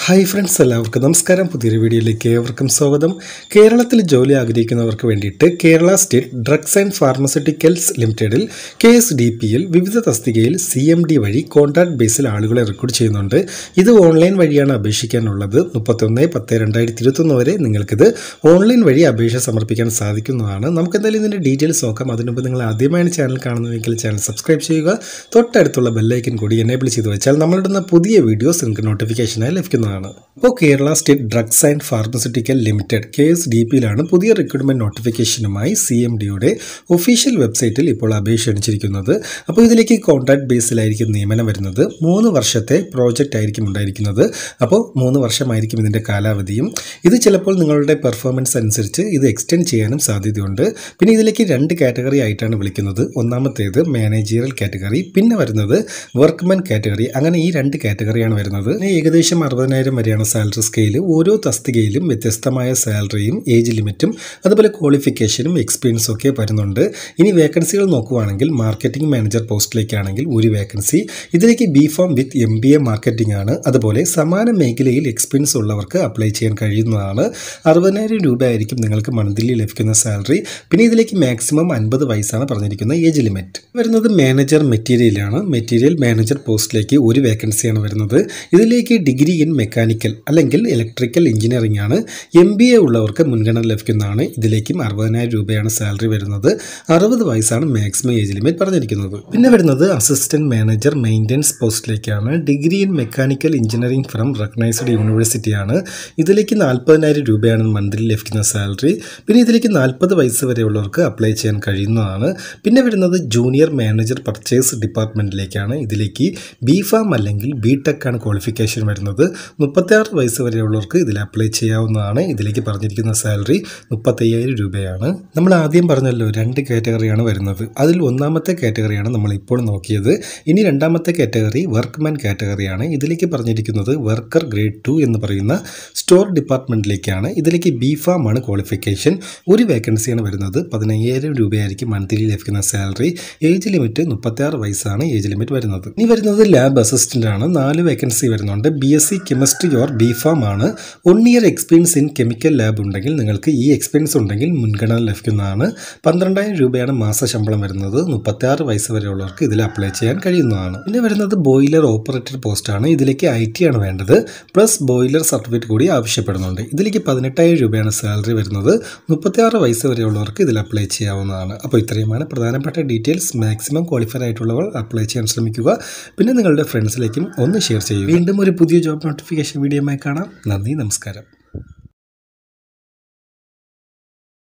hi friends എല്ലാവർക്കും നമസ്കാരം പുതിയൊരു വീഡിയോയിലേക്ക് ഏവർക്കും സ്വാഗതം കേരളത്തിൽ ജോലി ആഗ്രഹിക്കുന്നവർക്ക് വേണ്ടിയിട്ട് Kerala state drugs and pharmaceuticals ലിമിറ്റഡിൽ കെ എസ് ഡി പിയിൽ വിവിധ തസ്തികയിൽ സി എം ഡി വഴി കോൺട്രാക്ട് ബേസിൽ ആളുകളെ റിക്രൂട്ട് ചെയ്യുന്നുണ്ട് ഇത് ഓൺലൈൻ വഴിയാണ് അപേക്ഷിക്കാനുള്ളത് മുപ്പത്തൊന്ന് പത്ത് രണ്ടായിരത്തി ഇരുപത്തൊന്ന് വരെ നിങ്ങൾക്കിത് ഓൺലൈൻ വഴി അപേക്ഷ സമർപ്പിക്കാൻ സാധിക്കുന്നതാണ് നമുക്ക് എന്തായാലും ഇതിൻ്റെ ഡീറ്റെയിൽസ് നോക്കാം അതിനുമുമ്പ് നിങ്ങൾ ആദ്യമായാണ് ചാനൽ കാണുന്നതെങ്കിൽ ചാനൽ സബ്സ്ക്രൈബ് ചെയ്യുക തൊട്ടടുത്തുള്ള ബെല്ലൈക്കൻ കൂടി എനേബിൾ ചെയ്ത് വെച്ചാൽ നമ്മളിടുന്ന പുതിയ വീഡിയോസ് നിങ്ങൾക്ക് നോട്ടിഫിക്കേഷനായി ലഭിക്കുന്നതാണ് ഇപ്പോൾ Kerala state drugs and pharmaceutical limited K S D പിയിലാണ് പുതിയ റിക്രൂട്ട്മെന്റ് നോട്ടിഫിക്കേഷനുമായി സി എം ഡിയുടെ ഒഫീഷ്യൽ വെബ്സൈറ്റിൽ ഇപ്പോൾ അപേക്ഷ ക്ഷണിച്ചിരിക്കുന്നത് അപ്പോൾ ഇതിലേക്ക് കോൺട്രാക്ട് ബേസിലായിരിക്കും നിയമനം വരുന്നത് മൂന്ന് വർഷത്തെ പ്രോജക്റ്റ് ആയിരിക്കും ഉണ്ടായിരിക്കുന്നത് അപ്പോൾ മൂന്ന് വർഷമായിരിക്കും ഇതിൻ്റെ കാലാവധിയും ഇത് ചിലപ്പോൾ നിങ്ങളുടെ പെർഫോമൻസ് അനുസരിച്ച് ഇത് എക്സ്റ്റെൻഡ് ചെയ്യാനും സാധ്യതയുണ്ട് പിന്നെ ഇതിലേക്ക് രണ്ട് കാറ്റഗറി ആയിട്ടാണ് വിളിക്കുന്നത് ഒന്നാമത്തേത് മാനേജീരിയൽ കാറ്റഗറി പിന്നെ വരുന്നത് വർക്ക്മാൻ കാറ്റഗറി അങ്ങനെ ഈ രണ്ട് കാറ്റഗറിയാണ് വരുന്നത് പിന്നെ ഏകദേശം അറുപതിനായിരം വരെയാണ് സാലറി സ്കെയിൽ ഓരോ തസ്തികയിലും വ്യത്യസ്തമായ സാലറിയും ഏജ് ലിമിറ്റും അതുപോലെ ക്വാളിഫിക്കേഷനും എക്സ്പീരിയൻസും ഒക്കെ വരുന്നുണ്ട് ഇനി വേക്കൻസികൾ നോക്കുവാണെങ്കിൽ മാർക്കറ്റിംഗ് മാനേജർ പോസ്റ്റിലേക്കാണെങ്കിൽ ഒരു വേക്കൻസി ഇതിലേക്ക് B Pharm with M B A marketing ആണ് അതുപോലെ സമാന മേഖലയിൽ എക്സ്പീരിയൻസ് ഉള്ളവർക്ക് അപ്ലൈ ചെയ്യാൻ കഴിയുന്നതാണ് അറുപതിനായിരം രൂപ ആയിരിക്കും നിങ്ങൾക്ക് മന്ത്ലി ലഭിക്കുന്ന സാലറി പിന്നെ ഇതിലേക്ക് മാക്സിമം അൻപത് വയസ്സാണ് പറഞ്ഞിരിക്കുന്ന ഏജ് ലിമിറ്റ് വരുന്നത് മാനേജർ മെറ്റീരിയലാണ് മെറ്റീരിയൽ മാനേജർ പോസ്റ്റിലേക്ക് ഒരു വേക്കൻസിയാണ് വരുന്നത് ഇതിലേക്ക് ഡിഗ്രി ഇൻ മെക്കാനിക്കൽ അല്ലെങ്കിൽ ഇലക്ട്രിക്കൽ എഞ്ചിനീയറിംഗ് ആണ് എം ബി എ ഉള്ളവർക്ക് മുൻഗണന ലഭിക്കുന്നതാണ് ഇതിലേക്കും അറുപതിനായിരം രൂപയാണ് സാലറി വരുന്നത് അറുപത് വയസ്സാണ് മാക്സിമം ഏജ് ലിമിറ്റ് പറഞ്ഞിരിക്കുന്നത് പിന്നെ വരുന്നത് അസിസ്റ്റന്റ് മാനേജർ മെയിൻ്റെനൻസ് പോസ്റ്റിലേക്കാണ് degree in mechanical engineering from recognised യൂണിവേഴ്സിറ്റിയാണ് ഇതിലേക്ക് നാൽപ്പതിനായിരം രൂപയാണ് മന്ത്ലി ലഭിക്കുന്ന സാലറി പിന്നെ ഇതിലേക്ക് നാൽപ്പത് വയസ്സ് വരെയുള്ളവർക്ക് അപ്ലൈ ചെയ്യാൻ കഴിയുന്നതാണ് പിന്നെ വരുന്നത് ജൂനിയർ മാനേജർ പർച്ചേസ് ഡിപ്പാർട്ട്മെൻറ്റിലേക്കാണ് ഇതിലേക്ക് ബി ഫാം അല്ലെങ്കിൽ ബി ടെക് ആണ് ക്വാളിഫിക്കേഷൻ വരുന്നത് മുപ്പത്തിയാറ് വയസ്സ് വരെയുള്ളവർക്ക് ഇതിൽ അപ്ലൈ ചെയ്യാവുന്നതാണ് ഇതിലേക്ക് പറഞ്ഞിരിക്കുന്ന സാലറി മുപ്പത്തയ്യായിരം രൂപയാണ് നമ്മൾ ആദ്യം പറഞ്ഞല്ലോ രണ്ട് കാറ്റഗറിയാണ് വരുന്നത് അതിൽ ഒന്നാമത്തെ കാറ്റഗറിയാണ് നമ്മൾ ഇപ്പോൾ നോക്കിയത് ഇനി രണ്ടാമത്തെ കാറ്റഗറി വർക്ക്മാൻ കാറ്റഗറിയാണ് ഇതിലേക്ക് പറഞ്ഞിരിക്കുന്നത് വർക്കർ ഗ്രേഡ് ടു എന്ന് പറയുന്ന സ്റ്റോർ ഡിപ്പാർട്ട്മെൻറ്റിലേക്കാണ് ഇതിലേക്ക് ബി ഫാം ആണ് ക്വാളിഫിക്കേഷൻ ഒരു വേക്കൻസിയാണ് വരുന്നത് പതിനയ്യായിരം രൂപയായിരിക്കും മന്ത്ലി ലഭിക്കുന്ന സാലറി ഏജ് ലിമിറ്റ് മുപ്പത്തിയാറ് വയസ്സാണ് ഏജ് ലിമിറ്റ് വരുന്നത് ഇനി വരുന്നത് ലാബ് അസിസ്റ്റന്റ് ആണ് നാല് വേക്കൻസി വരുന്നുണ്ട് B S C chemistry or B Pharm ആണ് one year experience in chemical lab ഉണ്ടെങ്കിൽ നിങ്ങൾക്ക് ഈ എക്സ്പീരിയൻസ് ഉണ്ടെങ്കിൽ മുൻഗണന ലഭിക്കുന്നതാണ് പന്ത്രണ്ടായിരം രൂപയാണ് മാസ ശമ്പളം വരുന്നത് മുപ്പത്തിയാറ് വയസ്സ് വരെയുള്ളവർക്ക് ഇതിൽ അപ്ലൈ ചെയ്യാൻ കഴിയുന്നതാണ് പിന്നെ വരുന്നത് ബോയിലർ ഓപ്പറേറ്റർ പോസ്റ്റാണ് ഇതിലേക്ക് ഐ ടി ആണ് വേണ്ടത് പ്ലസ് ബോയിലർ സർട്ടിഫിക്കറ്റ് കൂടി ആവശ്യപ്പെടുന്നുണ്ട് ഇതിലേക്ക് പതിനെട്ടായിരം രൂപയാണ് സാലറി വരുന്നത് മുപ്പത്തിയാറ് വയസ്സ് വരെയുള്ളവർക്ക് ഇതിൽ അപ്ലൈ ചെയ്യാവുന്നതാണ് അപ്പോൾ ഇത്രയുമാണ് പ്രധാനപ്പെട്ട ഡീറ്റെയിൽസ് മാക്സിമം ക്വാളിഫൈഡ് ആയിട്ടുള്ളവർ അപ്ലൈ ചെയ്യാൻ ശ്രമിക്കുക പിന്നെ നിങ്ങളുടെ ഫ്രണ്ട്സിലേക്കും ഒന്ന് ഷെയർ ചെയ്യുക വീണ്ടും ഒരു പുതിയ ജോബ് നോട്ടിഫിക്കേഷൻ വീഡിയോയുമായി കാണാം നന്ദി നമസ്കാരം